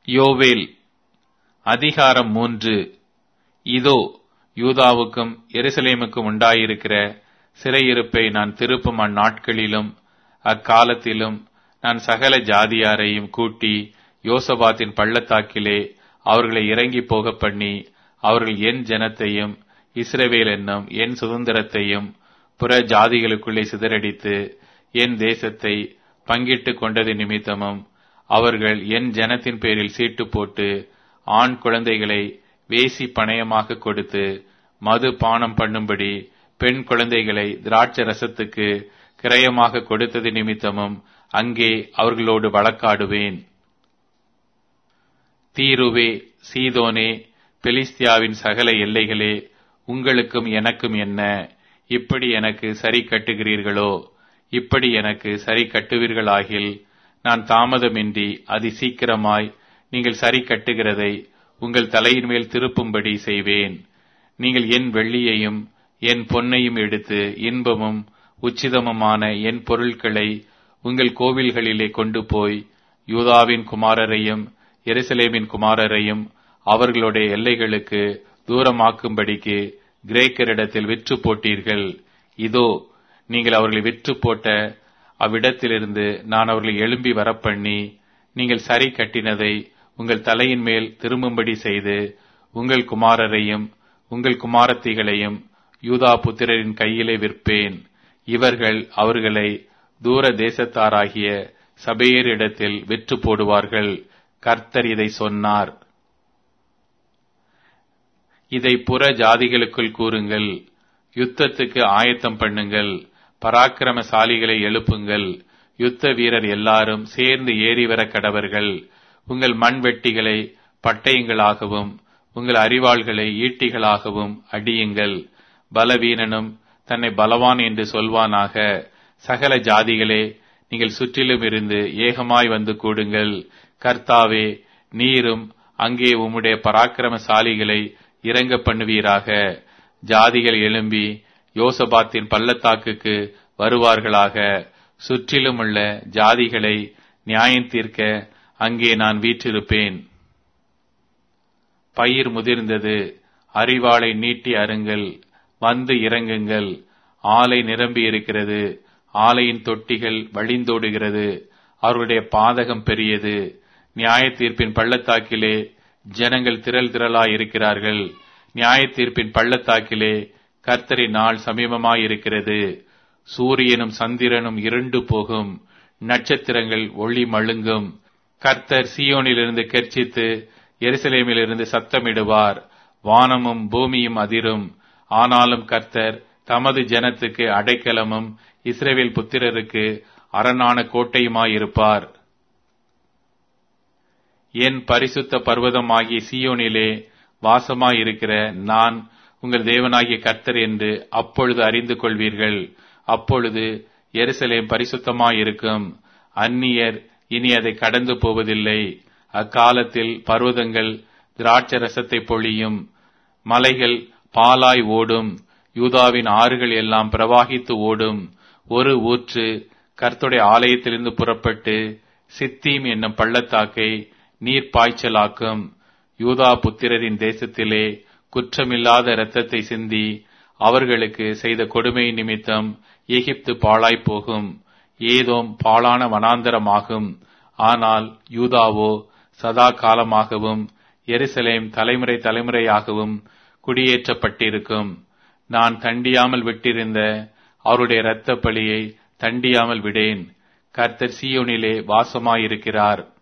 யோவேல் அதிகாரம் மூன்று இதோ யூதாவுக்கும் எருசலேமுக்கும் உண்டாயிருக்கிற சிறையிருப்பை நான் திருப்பும் அந்நாட்களிலும் அக்காலத்திலும் நான் சகல ஜாதியாரையும் கூட்டி யோசபாத்தின் பள்ளத்தாக்கிலே அவர்களை இறங்கி போக பண்ணி அவர்கள் என் ஜனத்தையும் இஸ்ரவேல் என்னும் என் சுதந்திரத்தையும் புற ஜாதிகளுக்குள்ளே சிதறடித்து என் தேசத்தை பங்கிட்டு கொண்டது நிமித்தமும் அவர்கள் என் ஜனத்தின் பேரில் சீட்டு போட்டு ஆண் குழந்தைகளை வேசி பணயமாக கொடுத்து மது பானம் பண்ணும்படி பெண் குழந்தைகளை திராட்சை ரசத்துக்கு கிரயமாக கொடுத்தது நிமித்தமும் அங்கே அவர்களோடு வழக்காடுவேன் தீருவே சீதோனே பெலிஸ்தியாவின் சகல எல்லைகளே உங்களுக்கும் எனக்கும் என்ன இப்படி எனக்கு சரி கட்டுகிறீர்களோ இப்படி எனக்கு சரி கட்டுவீர்களாகில் நான் தாமதமின்றி அதி சீக்கிரமாய் நீங்கள் சரி கட்டுகிறதை உங்கள் தலையின் மேல் திருப்பும்படி செய்வேன் நீங்கள் என் வெள்ளியையும் என் பொன்னையும் எடுத்து இன்பமும் உச்சிதமுமான என் பொருட்களை உங்கள் கோவில்களிலே கொண்டு போய் யூதாவின் குமாரரையும் எருசலேமின் குமாரரையும் அவர்களுடைய எல்லைகளுக்கு தூரமாக்கும்படிக்கு கிரேக்கரிடத்தில் விற்று போட்டீர்கள் இதோ நீங்கள் அவர்களை விற்று போட்ட அவ்விடத்திலிருந்து நான் அவர்களை எழும்பி வரப்பண்ணி நீங்கள் சரி கட்டினதை உங்கள் தலையின் மேல் திரும்பும்படி செய்து உங்கள் குமாரரையும் உங்கள் குமாரத்திகளையும் யூதா புத்திரரின் கையிலே விற்பேன் இவர்கள் அவர்களை தூர தேசத்தாராகிய சபையரிடத்தில் விற்று போடுவார்கள் கர்த்தர் இதை சொன்னார் இதை புற ஜாதிகளுக்குள் கூறுங்கள் யுத்தத்துக்கு ஆயத்தம் பண்ணுங்கள் பராக்கிரமசாலிகளை எழுப்புங்கள் யுத்த வீரர் எல்லாரும் சேர்ந்து ஏறி வர கடவர்கள் உங்கள் மண்வெட்டிகளை பட்டயங்களாகவும் உங்கள் அறிவாள்களை ஈட்டிகளாகவும் அடியுங்கள் பலவீனனும் தன்னை பலவான் என்று சொல்வானாக சகல ஜாதிகளே நீங்கள் சுற்றிலும் இருந்து ஏகமாய் வந்து கூடுங்கள் கர்த்தாவே நீரும் அங்கே உம்முடைய பராக்கிரமசாலிகளை இறங்க பண்ணுவீராக ஜாதிகள் எழும்பி யோசபாத்தின் பள்ளத்தாக்குக்கு வருவார்களாக சுற்றிலும் உள்ள ஜாதிகளை நியாயம் தீர்க்க அங்கே நான் வீற்றிருப்பேன் பயிர் முதிர்ந்தது அறிவாளை நீட்டி அருங்கள் வந்து இறங்குங்கள் ஆலை நிரம்பி இருக்கிறது ஆலையின் தொட்டிகள் வழிந்தோடுகிறது அவர்களுடைய பாதகம் பெரியது நியாய தீர்ப்பின் பள்ளத்தாக்கிலே ஜனங்கள் திரள் திரளாய் இருக்கிறார்கள் நியாய தீர்ப்பின் பள்ளத்தாக்கிலே கர்த்தரின் நாள் சமீபமாயிருக்கிறது சூரியனும் சந்திரனும் இருண்டு போகும் நட்சத்திரங்கள் ஒளி மழுங்கும் கர்த்தர் சியோனிலிருந்து கெர்ச்சித்து எருசலேமிலிருந்து சத்தமிடுவார் வானமும் பூமியும் அதிரும் ஆனாலும் கர்த்தர் தமது ஜனத்துக்கு அடைக்கலமும் இஸ்ரேவேல் புத்திரருக்கு அரணான கோட்டையுமாயிருப்பார் என் பரிசுத்த பர்வதமாகிய சியோனிலே வாசமாயிருக்கிற நான் உங்கள் தேவனாகிய கர்த்தர் என்று அப்பொழுது அறிந்து கொள்வீர்கள் அப்பொழுது எருசலேம் பரிசுத்தமாயிருக்கும் அந்நியர் இனி அதை கடந்து போவதில்லை அக்காலத்தில் பர்வதங்கள் திராட்சரசத்தை பொழியும் மலைகள் பாலாய் ஓடும் யூதாவின் ஆறுகள் எல்லாம் பிரவாகித்து ஓடும் ஒரு ஊற்று கர்த்துடைய ஆலயத்திலிருந்து புறப்பட்டு சித்தீம் என்னும் பள்ளத்தாக்கை நீர் பாய்ச்சலாக்கும் யூதா புத்திரரின் தேசத்திலே குற்றமில்லாத இரத்தத்தை சிந்தி அவர்களுக்கு செய்த கொடுமை நிமித்தம் எகிப்து பாழாய் போகும் ஏதோம் பாழான வனாந்தரமாகும் ஆனால் யூதாவோ சதா காலமாகவும் எருசலேம் தலைமுறை தலைமுறையாகவும் குடியேற்றப்பட்டிருக்கும் நான் தண்டியாமல் விட்டிருந்த அவருடைய இரத்த பலியை தண்டியாமல் விடேன் கர்த்தர் சியோனிலே வாசமாயிருக்கிறார்